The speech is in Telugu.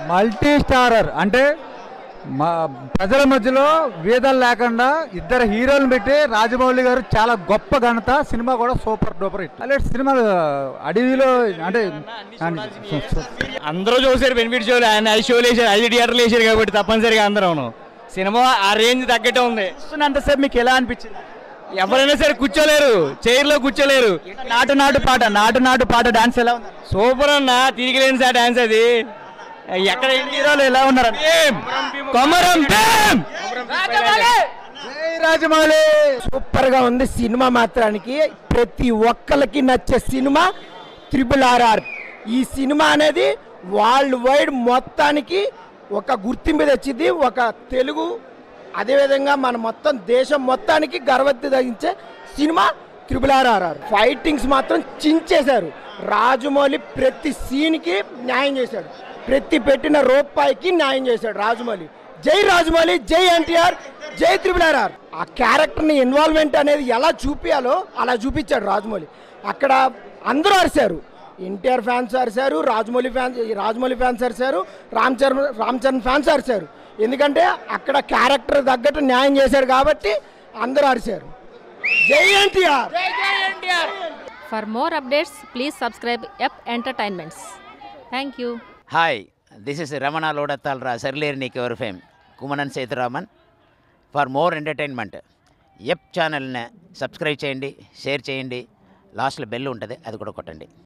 మల్టీ స్టారర్ అంటే మా ప్రజల మధ్యలో వేదాలు లేకుండా ఇద్దరు హీరోలను పెట్టి రాజమౌళి గారు చాలా గొప్ప ఘనత సినిమా కూడా సూపర్ డూపర్ హిట్ అలాంటి సినిమాలు అడవిలో అంటే అందరూ చూసారు బెనిఫిట్ షోలు ఆయన ఐదు షోలు వేసారు ఐదు థియేటర్లు వేసారు కాబట్టి తప్పనిసరిగా అందరూ సినిమా ఆ రేంజ్ తగ్గట్టే ఉంది చూస్తున్నంతసేపు మీకు ఎలా అనిపించింది ఎవరైనా సరే కూర్చోలేరు చైర్ లో కూర్చోలేరు నాటు నాటు పాట నాటు నాటు పాట డాన్స్ ఎలా ఉంది సూపర్ అన్న తిరిగి లేని సార్ డాన్స్ అది ఎక్కడ హీరోలు ఎలా ఉన్నారు కొమరం భీమ్! జై రాజమౌళి సూపర్ గా ఉంది సినిమా మాత్రానికి ప్రతి ఒక్కరికి నచ్చే సినిమా త్రిబుల్ ఆర్ఆర్ ఈ సినిమా అనేది వరల్డ్ వైడ్ మొత్తానికి ఒక గుర్తింపు తెచ్చింది ఒక తెలుగు అదేవిధంగా మన మొత్తం దేశం మొత్తానికి గర్వత్తి తగ్గించే సినిమా త్రిబుల్ ఆర్ఆర్ ఫైటింగ్స్ మాత్రం చించేశారు రాజమౌళి ప్రతి సీన్కి న్యాయం చేశాడు ప్రతి పెట్టిన రూపాయికి న్యాయం చేశాడు రాజమౌళి జై రాజమౌళి జై ఎన్టీఆర్ జై త్రిబుల్ ఆర్ఆర్ ఆ క్యారెక్టర్ని ఇన్వాల్వ్మెంట్ అనేది ఎలా చూపించాలో అలా చూపించాడు రాజమౌళి అక్కడ అందరూ అరిశారు ఎన్టీఆర్ ఫ్యాన్స్ అరిశారు రాజమౌళి ఫ్యాన్స్ రాజమౌళి ఫ్యాన్స్ అరిశారు రామ్ చరణ్ రామ్ చరణ్ ఫ్యాన్స్ అరిశారు ఎందుకంటే అక్కడ క్యారెక్టర్ తగ్గట్టు న్యాయం చేశారు కాబట్టి అందరూ అరిశారు Jai NTR For more updates, please subscribe Up Entertainments. Thank you. Hi this is Ramana లోడత్తాల్రా సర్లేరు నీకు ఎవరు fame Kumanan Sethuraman for more entertainment ఎప్ ఛానల్ని సబ్స్క్రైబ్ చేయండి షేర్ చేయండి లాస్ట్లో బెల్ ఉంటుంది అది కూడా కొట్టండి